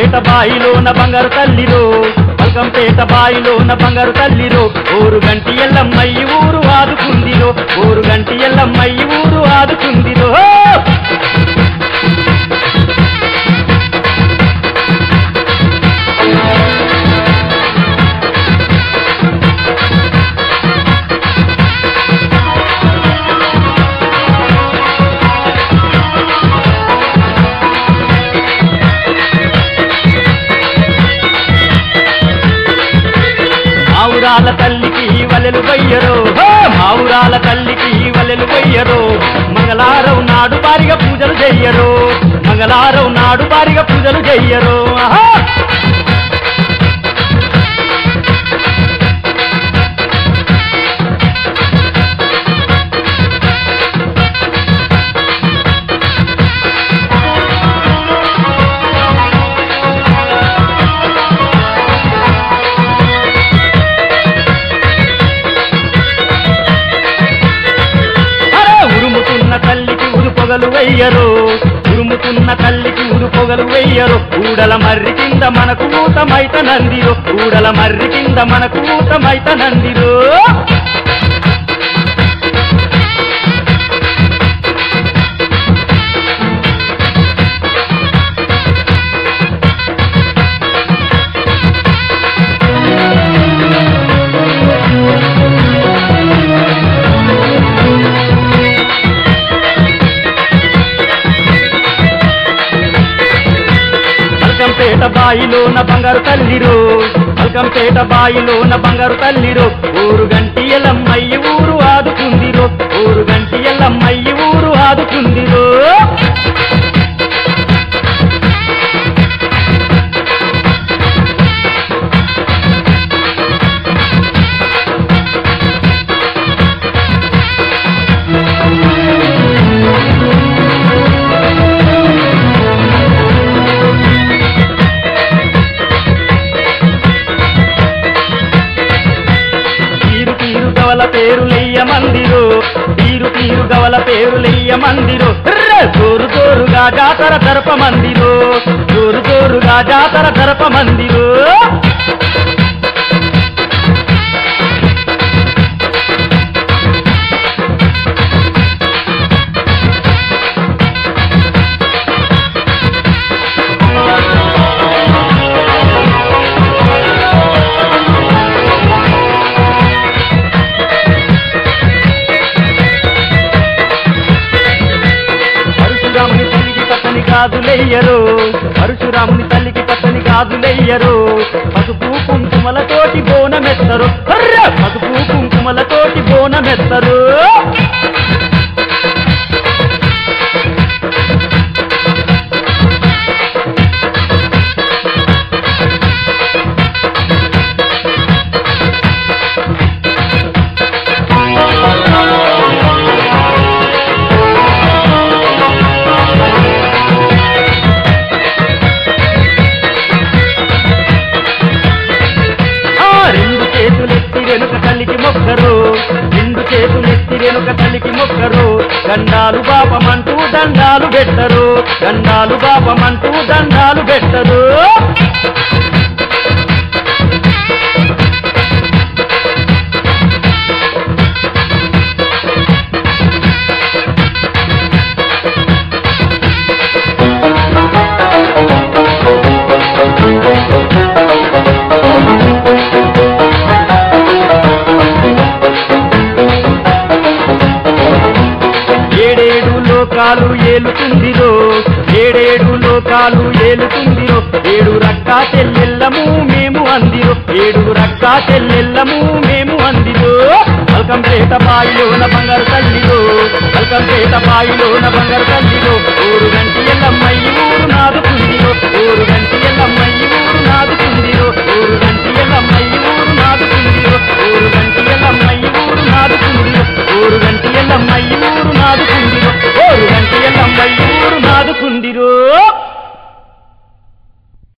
పల్కంపేట బాయిలోన బంగారు తల్లిరో పల్కంపేట బాయిలోన బంగారు తల్లిరో ఊరు గంటి ఎల్లమ్మయ్యి ఊరు ఆదుకుందిరో ఊరు గంటి ఎల్లమ్మయ్యి ఊరు ఆదుకుందిరో మావురాల తల్లికి వలెలు వయ్యరో హో! మావురాల తల్లికి వలెలు వయ్యరో మంగళారం నాడు బారిగా పూజలు చెయ్యరు మంగళారం నాడు బారిగా పూజలు చెయ్యరు ఆహా! అరే ఉరుముతున్న తల్లికి ఉరు పొగలు వెయ్యరు ఉరుముతున్న తల్లికి ఉరు పొగలు వెయ్యరు ఊడల మర్రి కింద మనకు ఊతమైత నందిరు ఊడల మర్రి కింద మనకు ఊతమైత నందిరు పల్కంపేట బాయిలోన బంగారు తల్లిరు పల్కంపేట బాయిలోన బంగారు తల్లిరు ఊరు గంటి ఎల్లమ్మయ్యి ఊరు ఆదుకుందిరో ఊరు గంటి ఎల్లమ్మయ్యి ఊరు ఆదుకుందిరో తీరు తీరు గవల పేరులెయ్య మందిరు తీరు తీరు గవల పేరులెయ్య మందిరు ర్ర! జోరు జోరుగా జాతర జరప మందిరు జోరు జోరుగా జాతర జరప మందిరు పరశురాముని తల్లికి పచ్చని గాజులెయ్యరు పరశురాముని తల్లికి పచ్చని గాజులెయ్యరు పసుపు కుంకుమలతోటి బోనమెత్తరు అర్ర! పసుపు కుంకుమలతోటి బోనమెత్తరు ఆ రెండు చేతులెత్తి వెనుక తల్లికి మొక్కరు రెండు చేతులెత్తి వెనుక తల్లికి మొక్కరు దండాలు బాపమంటూ దండాలు పెట్టరు దండాలు బాపమంటూ దండాలు పెట్టరు ఏడేడు లోకాలు ఏలుతుందిరో ఏడేడు లోకాలు ఏలుతుందిరో ఏడు రక్కా చెల్లెల్లము మేము అందిరో ఏడు రక్కా చెల్లెల్లము మేము అందిరో పల్కంపేట బాయిలోన బంగారు తల్లిలో పల్కంపేట బాయిలోన బంగారు తల్లిలో ఊరు గంటి ఎల్లమ్మయ్యి ఊరు నాదుకుందిరో ఊరు గంటి ఎల్లమ్మయ్యి ఊరు నాదుకుందిరో ఊరు గంటి ఎల్లమ్మయ్యి ఊరు నాదుకుందిరో ఊరు గంటి ఎల్లమ్మయ్యి ఊరు నాదుకుందిరో ఊరు గంటి ఎల్లమ్మయ్యి ఊరు నాదుకుందిరో